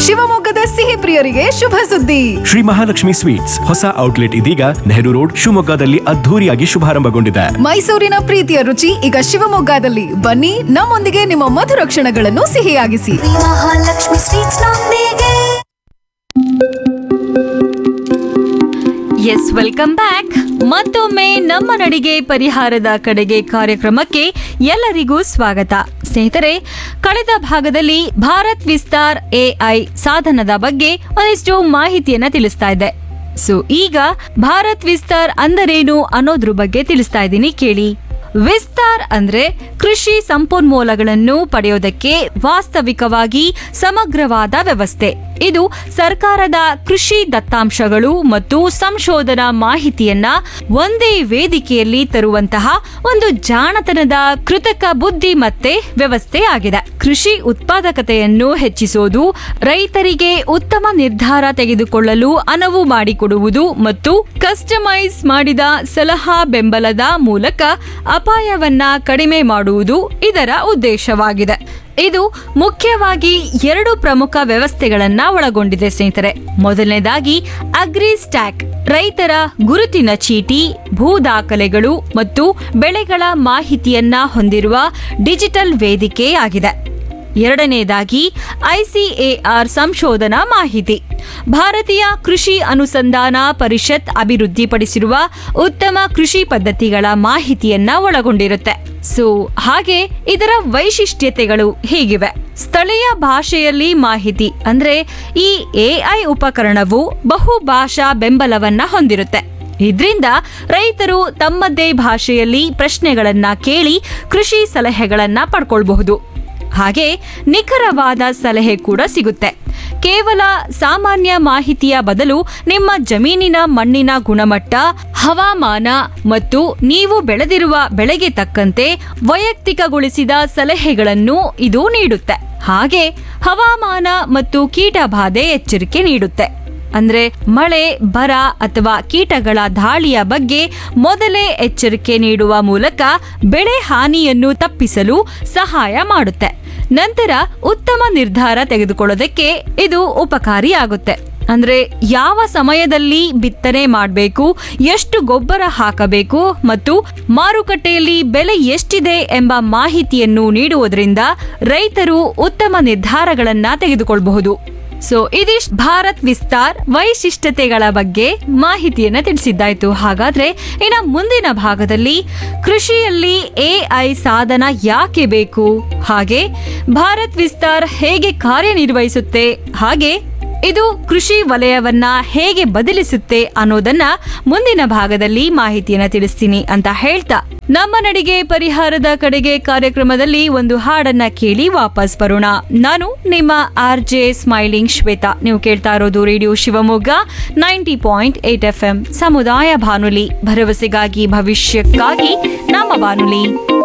ಶಿವಮೊಗ್ಗದ ಸಿಹಿ ಪ್ರಿಯರಿಗೆ ಶುಭ ಸುದ್ದಿ ಶ್ರೀ ಮಹಾಲಕ್ಷ್ಮಿ ಸ್ವೀಟ್ಸ್ ಹೊಸ ಔಟ್ಲೆಟ್ ಇದೀಗ ನೆಹರು ರೋಡ್ ಶಿವಮೊಗ್ಗದಲ್ಲಿ ಅದ್ಧೂರಿಯಾಗಿ ಶುಭಾರಂಭಗೊಂಡಿದೆ ಮೈಸೂರಿನ ಪ್ರೀತಿಯ ರುಚಿ ಈಗ ಶಿವಮೊಗ್ಗದಲ್ಲಿ ಬನ್ನಿ ನಮ್ಮೊಂದಿಗೆ ನಿಮ್ಮ ಮಧುರ ಕ್ಷಣಗಳನ್ನು ಸಿಹಿಯಾಗಿಸಿ ಮಹಾಲಕ್ಷ್ಮಿ ಸ್ವೀಟ್ಸ್ ನೊಂದಿಗೆ ಎಸ್ ವೆಲ್ಕಮ್ ಬ್ಯಾಕ್ ಮತ್ತೊಮ್ಮೆ ನಮ್ಮ ನಡಿಗೆ ಪರಿಹಾರದ ಕಡೆಗೆ ಕಾರ್ಯಕ್ರಮಕ್ಕೆ ಎಲ್ಲರಿಗೂ ಸ್ವಾಗತ ಸ್ನೇಹಿತರೆ ಕಳೆದ ಭಾಗದಲ್ಲಿ ಭಾರತ್ ವಿಸ್ತಾರ್ ಎಐ ಸಾಧನದ ಬಗ್ಗೆ ಒಂದಿಷ್ಟು ಮಾಹಿತಿಯನ್ನ ತಿಳಿಸ್ತಾ ಇದ್ದೆ ಸೊ ಈಗ ಭಾರತ್ ವಿಸ್ತಾರ್ ಅಂದರೇನು ಅನ್ನೋದ್ರ ಬಗ್ಗೆ ತಿಳಿಸ್ತಾ ಇದ್ದೀನಿ ಕೇಳಿ ವಿಸ್ತಾರ್ ಅಂದ್ರೆ ಕೃಷಿ ಸಂಪನ್ಮೂಲಗಳನ್ನು ಪಡೆಯೋದಕ್ಕೆ ವಾಸ್ತವಿಕವಾಗಿ ಸಮಗ್ರವಾದ ವ್ಯವಸ್ಥೆ ಇದು ಸರ್ಕಾರದ ಕೃಷಿ ದತ್ತಾಂಶಗಳು ಮತ್ತು ಸಂಶೋಧನಾ ಮಾಹಿತಿಯನ್ನ ಒಂದೇ ವೇದಿಕೆಯಲ್ಲಿ ತರುವಂತಹ ಒಂದು ಜಾಣತನದ ಕೃತಕ ಬುದ್ಧಿ ಮತ್ತೆ ವ್ಯವಸ್ಥೆ ಆಗಿದೆ ಕೃಷಿ ಉತ್ಪಾದಕತೆಯನ್ನು ಹೆಚ್ಚಿಸೋದು ರೈತರಿಗೆ ಉತ್ತಮ ನಿರ್ಧಾರ ತೆಗೆದುಕೊಳ್ಳಲು ಅನುವು ಮಾಡಿಕೊಡುವುದು ಮತ್ತು ಕಸ್ಟಮೈಸ್ ಮಾಡಿದ ಸಲಹಾ ಬೆಂಬಲದ ಮೂಲಕ ಅಪಾಯವನ್ನ ಕಡಿಮೆ ಮಾಡುವುದು ಇದರ ಉದ್ದೇಶವಾಗಿದೆ ಇದು ಮುಖ್ಯವಾಗಿ ಎರಡು ಪ್ರಮುಖ ವ್ಯವಸ್ಥೆಗಳನ್ನ ಒಳಗೊಂಡಿದೆ ಸ್ನೇಹಿತರೆ ಮೊದಲನೇದಾಗಿ ಅಗ್ರಿ ಸ್ಟ್ಯಾಕ್ ರೈತರ ಗುರುತಿನ ಚೀಟಿ ಭೂ ದಾಖಲೆಗಳು ಮತ್ತು ಬೆಳೆಗಳ ಮಾಹಿತಿಯನ್ನ ಹೊಂದಿರುವ ಡಿಜಿಟಲ್ ವೇದಿಕೆ ಆಗಿದೆ ಎರಡನೇದಾಗಿ ಐಸಿಎಆರ್ ಸಂಶೋಧನಾ ಮಾಹಿತಿ ಭಾರತೀಯ ಕೃಷಿ ಅನುಸಂಧಾನ ಪರಿಷತ್ ಅಭಿವೃದ್ಧಿಪಡಿಸಿರುವ ಉತ್ತಮ ಕೃಷಿ ಪದ್ಧತಿಗಳ ಮಾಹಿತಿಯನ್ನ ಒಳಗೊಂಡಿರುತ್ತೆ ಸೊ ಹಾಗೆ ಇದರ ವೈಶಿಷ್ಟ್ಯತೆಗಳು ಹೀಗಿವೆ ಸ್ಥಳೀಯ ಭಾಷೆಯಲ್ಲಿ ಮಾಹಿತಿ ಅಂದ್ರೆ ಈ ಎಐ ಉಪಕರಣವು ಬಹುಭಾಷಾ ಬೆಂಬಲವನ್ನ ಹೊಂದಿರುತ್ತೆ ಇದ್ರಿಂದ ರೈತರು ತಮ್ಮದೇ ಭಾಷೆಯಲ್ಲಿ ಪ್ರಶ್ನೆಗಳನ್ನ ಕೇಳಿ ಕೃಷಿ ಸಲಹೆಗಳನ್ನ ಪಡ್ಕೊಳ್ಬಹುದು ಹಾಗೆ ನಿಖರವಾದ ಸಲಹೆ ಕೂಡ ಸಿಗುತ್ತೆ ಕೇವಲ ಸಾಮಾನ್ಯ ಮಾಹಿತಿಯ ಬದಲು ನಿಮ್ಮ ಜಮೀನಿನ ಮಣ್ಣಿನ ಗುಣಮಟ್ಟ ಹವಾಮಾನ ಮತ್ತು ನೀವು ಬೆಳೆದಿರುವ ಬೆಳೆಗೆ ತಕ್ಕಂತೆ ವೈಯಕ್ತಿಕಗೊಳಿಸಿದ ಸಲಹೆಗಳನ್ನು ಇದು ನೀಡುತ್ತೆ ಹಾಗೆ ಹವಾಮಾನ ಮತ್ತು ಕೀಟ ಬಾಧೆ ಎಚ್ಚರಿಕೆ ನೀಡುತ್ತೆ ಅಂದ್ರೆ ಮಳೆ ಬರ ಅಥವಾ ಕೀಟಗಳ ದಾಳಿಯ ಬಗ್ಗೆ ಮೊದಲೇ ಎಚ್ಚರಿಕೆ ನೀಡುವ ಮೂಲಕ ಬೆಳೆ ಹಾನಿಯನ್ನು ತಪ್ಪಿಸಲು ಸಹಾಯ ಮಾಡುತ್ತೆ ನಂತರ ಉತ್ತಮ ನಿರ್ಧಾರ ತೆಗೆದುಕೊಳ್ಳೋದಕ್ಕೆ ಇದು ಉಪಕಾರಿಯಾಗುತ್ತೆ ಅಂದ್ರೆ ಯಾವ ಸಮಯದಲ್ಲಿ ಬಿತ್ತನೆ ಮಾಡಬೇಕು ಎಷ್ಟು ಗೊಬ್ಬರ ಹಾಕಬೇಕು ಮತ್ತು ಮಾರುಕಟ್ಟೆಯಲ್ಲಿ ಬೆಲೆ ಎಷ್ಟಿದೆ ಎಂಬ ಮಾಹಿತಿಯನ್ನು ನೀಡುವುದರಿಂದ ರೈತರು ಉತ್ತಮ ನಿರ್ಧಾರಗಳನ್ನ ತೆಗೆದುಕೊಳ್ಳಬಹುದು ಸೊ ಇದಿಷ್ಟು ಭಾರತ್ ವಿಸ್ತಾರ್ ವೈಶಿಷ್ಟ್ಯತೆಗಳ ಬಗ್ಗೆ ಮಾಹಿತಿಯನ್ನ ತಿಳಿಸಿದ್ದಾಯ್ತು ಹಾಗಾದ್ರೆ ಇನ್ನು ಮುಂದಿನ ಭಾಗದಲ್ಲಿ ಕೃಷಿಯಲ್ಲಿ ಎಐ ಸಾಧನ ಯಾಕೆ ಬೇಕು ಹಾಗೆ ಭಾರತ್ ವಿಸ್ತಾರ್ ಹೇಗೆ ಕಾರ್ಯನಿರ್ವಹಿಸುತ್ತೆ ಹಾಗೆ ಇದು ಕೃಷಿ ವಲಯವನ್ನ ಹೇಗೆ ಬದಲಿಸುತ್ತೆ ಅನ್ನೋದನ್ನ ಮುಂದಿನ ಭಾಗದಲ್ಲಿ ಮಾಹಿತಿಯನ್ನ ತಿಳಿಸ್ತೀನಿ ಅಂತ ಹೇಳ್ತಾ ನಮ್ಮ ನಡಿಗೆ ಪರಿಹಾರದ ಕಡೆಗೆ ಕಾರ್ಯಕ್ರಮದಲ್ಲಿ ಒಂದು ಹಾಡನ್ನ ಕೇಳಿ ವಾಪಸ್ ಬರೋಣ ನಾನು ನಿಮ್ಮ ಆರ್ ಜೆ ಸ್ಮೈಲಿಂಗ್ ಶ್ವೇತಾ ನೀವು ಕೇಳ್ತಾ ಇರೋದು radio Shivamogga ninety point eight F M ಸಮುದಾಯ ಬಾನುಲಿ ಭರವಸೆಗಾಗಿ ಭವಿಷ್ಯಕ್ಕಾಗಿ ನಮ್ಮ ಬಾನುಲಿ